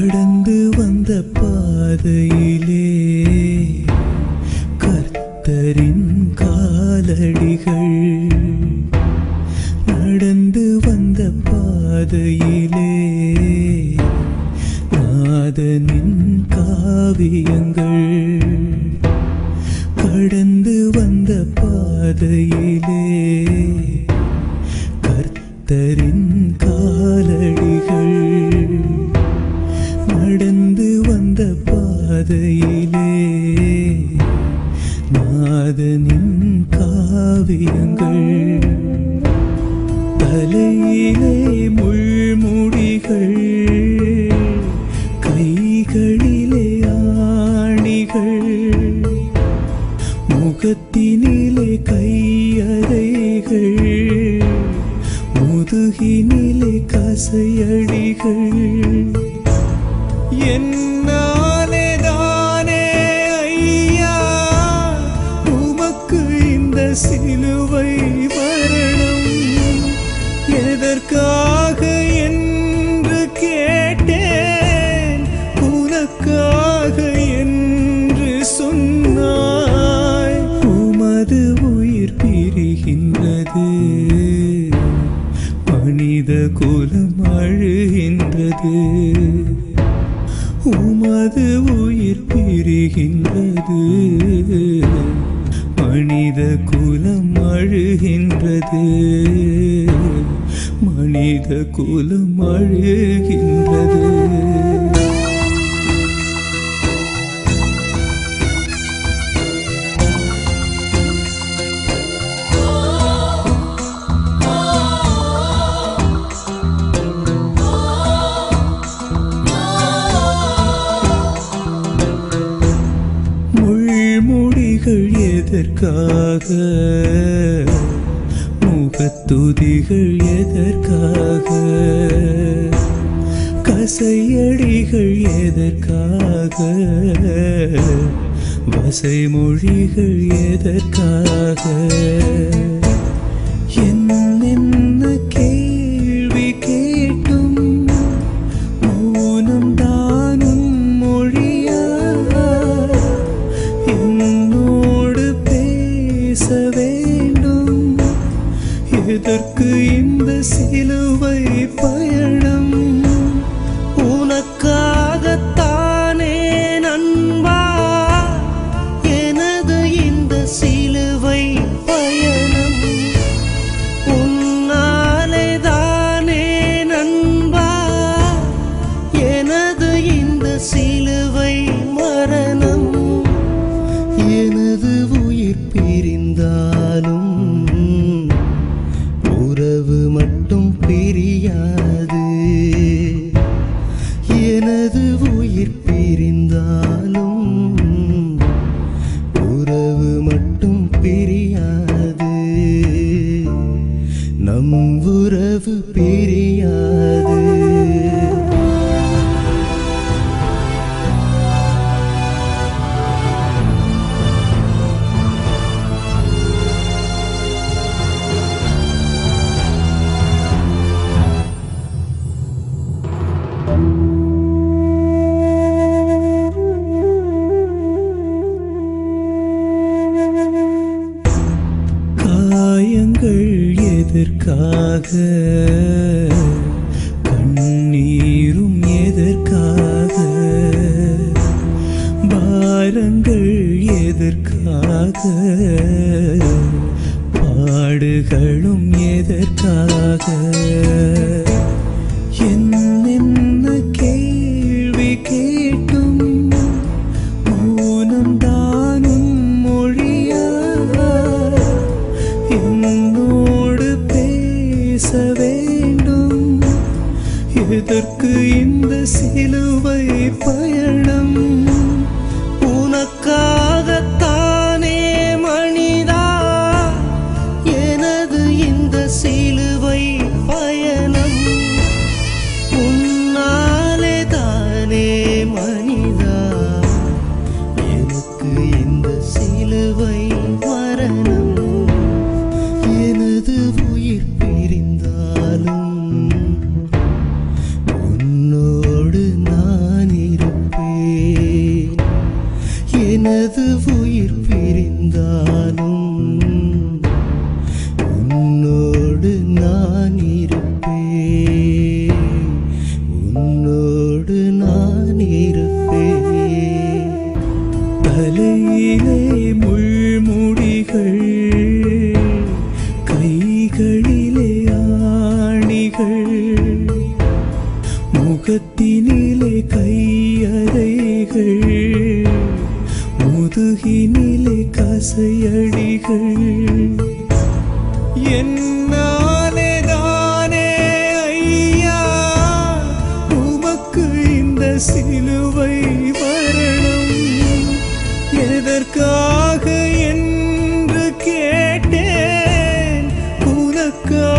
கடந்து வந்த பாதையிலே கர்த்தரின் காலடிகள் நடந்து வந்த பாதையிலே நாதனின் காவியங்கள் கடந்து வந்த பாதையிலே கர்த்தரின் காலடிகள் நடந்து வந்த பாதையிலே நாதனின் காவியங்கள் தலையிலே முள்முடிகள் கைகளிலே ஆணிகள் முகத்தினிலே கையறைகள் முதுகினிலே கசையடிகள் என்னாலே தானே ஐயா உமக்கு இந்த சிலுவை மரணம் எதற்காக என்று கேட்டேன் உனக்காக என்று சொன்னாய் உமது உயிர் பிரிகின்றது மனித குலம் அழுகின்றது உமது உயிர் பிரிகின்றது மனித குலம் அழுகின்றது மனித குலம் அழுகின்றது முள்முடிகள் எதற்காக முகத்துதிகள் எதற்காக கசையடிகள் எதற்காக வசைமொழிகள் எதற்காக என்னென்ன கேள்வி கேட்டும் மௌனம் தானும் மொழியா என்னோடு பேச வேண்டும் எதற்கு இந்த சிலுவை பயணம் உனக்காகத்தானே நண்பா எனது இந்த சிலுவை பயணம் உன்னாலே தானே நண்பா எனது இந்த சிலுவை மரணம் எனது உயிர் பிரிந்தாலும் உறவு மட்டும் பிரியாது எனது உயிர் பிரிந்தாலும் உறவு மட்டும் பிரியாது நம் உறவு பிரியாது காயங்கள் எதற்காக கண்ணீரும் எதற்காக பாரங்கள் எதற்காக பாடுகளும் எதற்காக என்னென்ன கேள்வி கேட்டும் மௌனம் தானும் மொழியா என்னோடு பேச வேண்டும் எதற்கு இந்த சிலுவை பயணம் உனக்காகத்தானே மனிதா எனது இந்த சிலுவை பயணம் உன்னாலே தானே மனிதா எனக்கு இந்த சிலுவை மரணம் எனது உயிர் பிரிந்தாலும் உன்னோடு நான் முகத்தினிலே கையறைகள் முதுகினிலே கசையடிகள் என்னாலே தானே ஐயா உமக்கு இந்த சிலுவை மரணம் எதற்காக என்று கேட்டேன் உனக்காக